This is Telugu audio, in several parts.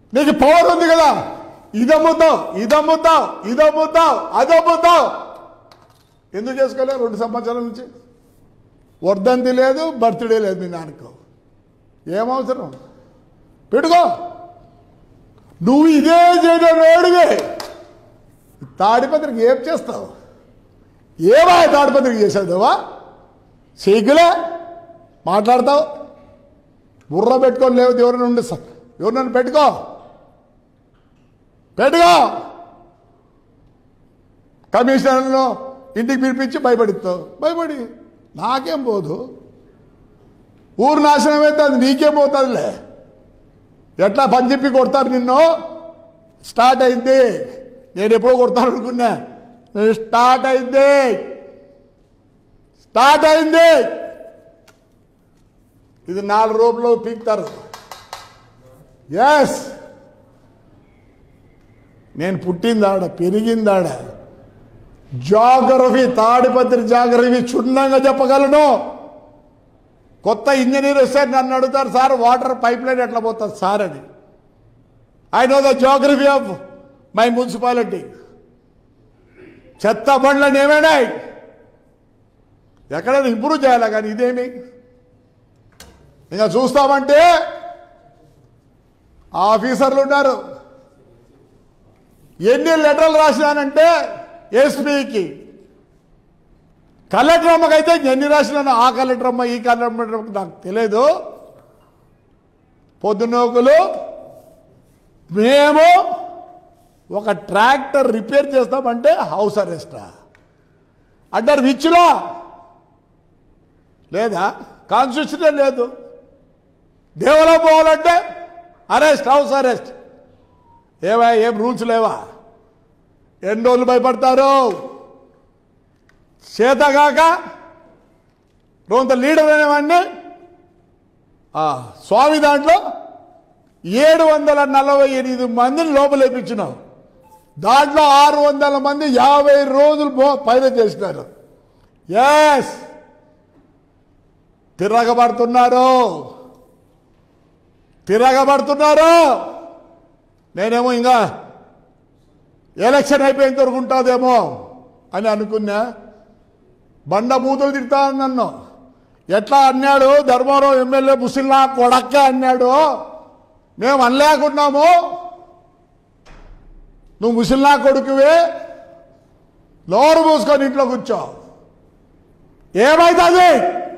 నీకు పవర్ ఉంది కదా ఇది అమ్ముతావు ఇది అమ్ముతావు ఇది అమ్ముతావు అది అమ్ముతావు ఎందుకు చేసుకోలే రెండు సంవత్సరాల నుంచి వర్ధంతి లేదు బర్త్డే లేదు మీ నాన్నకు ఏమవసరం పెట్టుకో నువ్వు ఇదే చేయడం అడిగే తాడిపత్రికి ఏం చేస్తావు ఏమా తాడిపత్రికి చేసావువా సీకులే మాట్లాడతావు బుర్ర పెట్టుకొని లేవు ఎవరిని ఉండి ఎవరినన్ను పెట్టుకో పెట్టుకో కమిషనర్ను ఇంటికి పిలిపించి భయపడిస్తావు భయపడి నాకేం పోదు ఊరు నాశనం అయితే అది నీకేం పోతుందిలే ఎట్లా పని చెప్పి కొడతారు నిన్ను స్టార్ట్ అయింది నేను ఎప్పుడో కొడతాను అనుకున్నా స్టార్ట్ అయింది స్టార్ట్ అయింది ఇది నాలుగు రోజుల్లో పీక్తారు ఎస్ నేను పుట్టిందాడ పెరిగిందాడ జాగ్రఫీ తాడిపత్రి జాగ్రఫీ క్షుణ్ణంగా చెప్పగలను కొత్త ఇంజనీర్ వస్తే నన్ను అడుగుతారు సార్ వాటర్ పైప్ లైన్ ఎట్లా పోతుంది సార్ అని I know the geography of my municipality చెత్త బండ్లను ఏమైనాయి ఎక్కడైనా ఇంప్రూవ్ చేయాలి కానీ ఇదేమి ఇంకా చూస్తామంటే ఆఫీసర్లు ఉన్నారు ఎన్ని లెటర్లు రాసినానంటే ఎస్పీకి కలెక్టర్ అమ్మకైతే ఎన్ని రాసినాను ఆ కలెక్టర్ అమ్మ ఈ కలెక్టర్ అమ్మ నాకు తెలియదు పొద్దునోకులు మేము ఒక ట్రాక్టర్ రిపేర్ చేస్తామంటే హౌస్ అరెస్టా అంటారు విచ్చులో లేదా కాన్స్టిట్యూషన్ లేదు దేవులో పోవాలంటే అరెస్ట్ హౌస్ అరెస్ట్ ఏవా ఏం రూల్స్ లేవా ఎన్ని రోజులు భయపడతారు చేతగాక రోంత లీడర్ అనేవాడిని ఆ, స్వామి దాంట్లో ఏడు వందల నలభై ఎనిమిది మందిని లోపలేపించినావు దాంట్లో ఆరు వందల మంది యాభై రోజులు పో- పైన చేసినారు ఎస్ తిరగబడుతున్నారు తిరగబడుతున్నారు నేనేమో ఇంకా ఎలక్షన్ అయిపోయిన వరకు ఉంటుందేమో అని అనుకున్నా బండ బూతులు తిడతా నన్ను ఎట్లా అన్నాడు ధర్మారావు ఎమ్మెల్యే ముసిల్లా కొడక్క అన్నాడు మేము అనలేకున్నాము నువ్వు ముసిల్లా కొడుకువే నోరు మూసుకొని ఇంట్లో కూర్చో ఏమైతుంది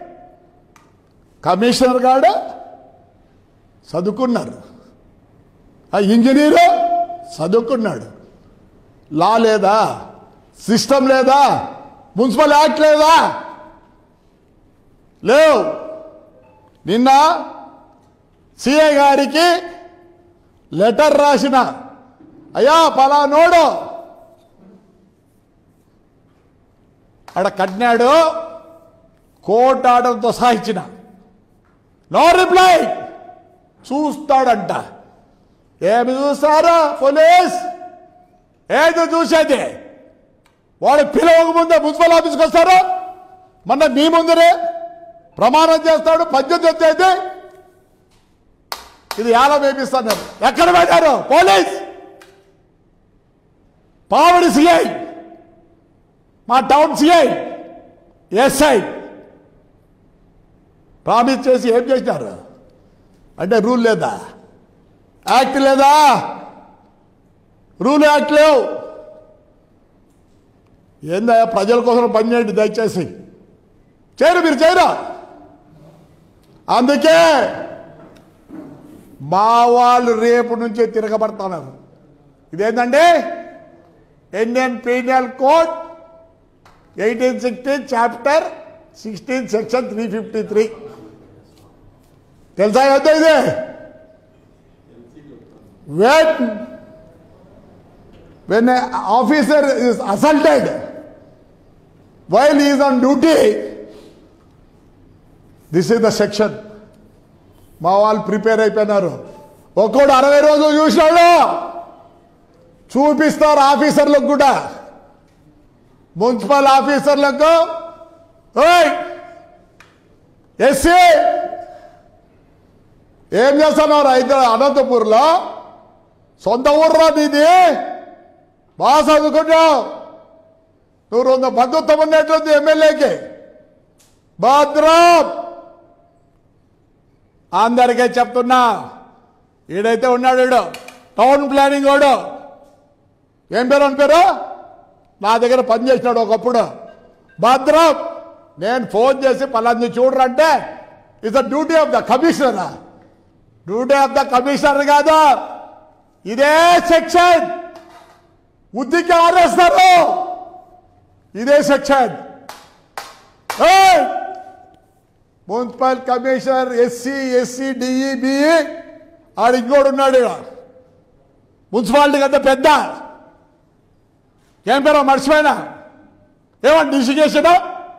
కమిషనర్ గారు చదువుకున్నారు ఆ ఇంజనీరు చదువుకున్నాడు లా లేదా సిస్టమ్ లేదా మున్సిపల్ యాక్ట్ లేదా లేవు నిన్న సిఐ గారికి లెటర్ రాసిన అయ్యా పలానోడు ఆడ కట్టినాడు కోర్టు ఆర్డర్తో సాయించిన నో రిప్లై చూస్తాడంట ఏమి చూస్తారా పోలీస్ ఏది చూసేది వాడు పిలవక ముందే మున్సిపల్ ఆఫీస్కి వస్తారు మొన్న మీ ముందరే ప్రమాణం చేస్తాడు పద్యత ఎత్తేది ఇది ఎలా వేపిస్తాను ఎక్కడ పెట్టారు పోలీస్ పావడి సిఐ మా టౌన్ సిఐ ఎస్ఐ ప్రామిస్ చేసి ఏం చేసినారు అంటే రూల్ లేదా యాక్ట్ లేదా రూల్ యాక్ట్ లేవు ఏందా ప్రజల కోసం పనిచేయండి దయచేసి చేయరు మీరు చేయరా అందుకే మా వాళ్ళు రేపు నుంచే తిరగబడుతున్నారు ఇదేంటంటే Indian penal code eighteen sixteen chapter sixteen section three fifty three తెలుసా ఎంత ఇది when when an officer is assaulted while he is on duty, this is the section. మా వాళ్ళు ప్రిపేర్ అయిపోయినారు ఒక్కోడు అరవై రోజులు చూసినాడు చూపిస్తారు ఆఫీసర్లకు కూడా మున్సిపల్ ఆఫీసర్లకు ఓయ్ ఎస్సీ ఏం చేస్తున్నారు అయితే అనంతపూర్లో సొంత ఊర్రా నీది బాగా చదువుకున్నావు నువ్వు రెండు బంధుత్వం ఉన్నట్లుంది ఎమ్మెల్యేకి భద్రం అందరికీ చెప్తున్నా ఈడైతే ఉన్నాడు ఈడు టౌన్ ప్లానింగ్ వాడు ఏం పేరు అని పేరు నా దగ్గర పనిచేసినాడు ఒకప్పుడు భద్రం నేను ఫోన్ చేసి పలాంది చూడరంటే is the duty of the commissioner duty of the commissioner కాదు ఇదే సెక్షన్ ఉద్దికి ఆరేస్తారు ఇదే సెక్షన్ ఏయ్! Municipal commissioner SC SC DEB ఆడు ఇంకోడు ఉన్నాడు ఈడ. మున్సిపాలిటీ కంటే పెద్ద ఏం పేరు మర్చిపోయినా ఏమన్నా డిసి చేసాడా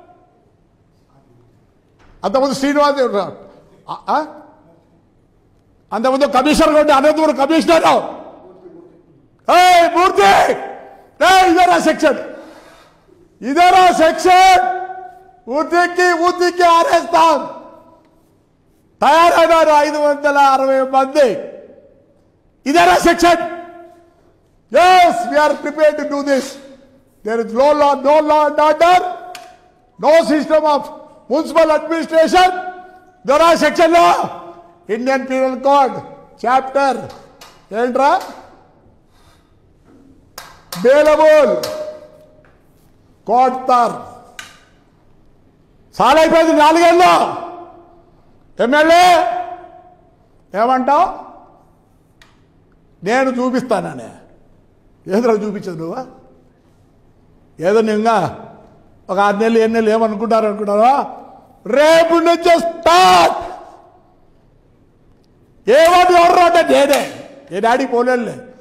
అంతకుముందు శ్రీనివాస్ ఆ, ఆ? అంతకుముందు కమిషనర్ ఉంటే అనంతపురం కమిషనర్ ఏయ్ మూర్తి ఏయ్, ఇదేనా సెక్షన్ ఇదేనా సెక్షన్ ఉద్దికి ఉద్దికి ఆరేస్తాం తయారైనారు ఐదు వందల అరవై మంది ఇదేనా section yes we are prepare to do this there is no law no law and order no system of municipal administration దొరా సెక్షన్ లో ఇండియన్ పీనల్ కోడ్ చాప్టర్ ఏంట్రా బేలబుల్ కోడ్తార్ చాలా అయిపోయింది నాలుగేళ్ళు ఎమ్మెల్యే ఏమంటావు నేను చూపిస్తాననే ఏదో చూపించదు నువ్వు ఏదో నింగా ఒక ఆరు నెలలు ఎన్ని నెలలు ఏమనుకుంటారు అనుకుంటారా రేపు నుంచి స్టార్ట్ ఏమని ఎవరు అంటే నేనే ఏ డాడీ పోలేనులే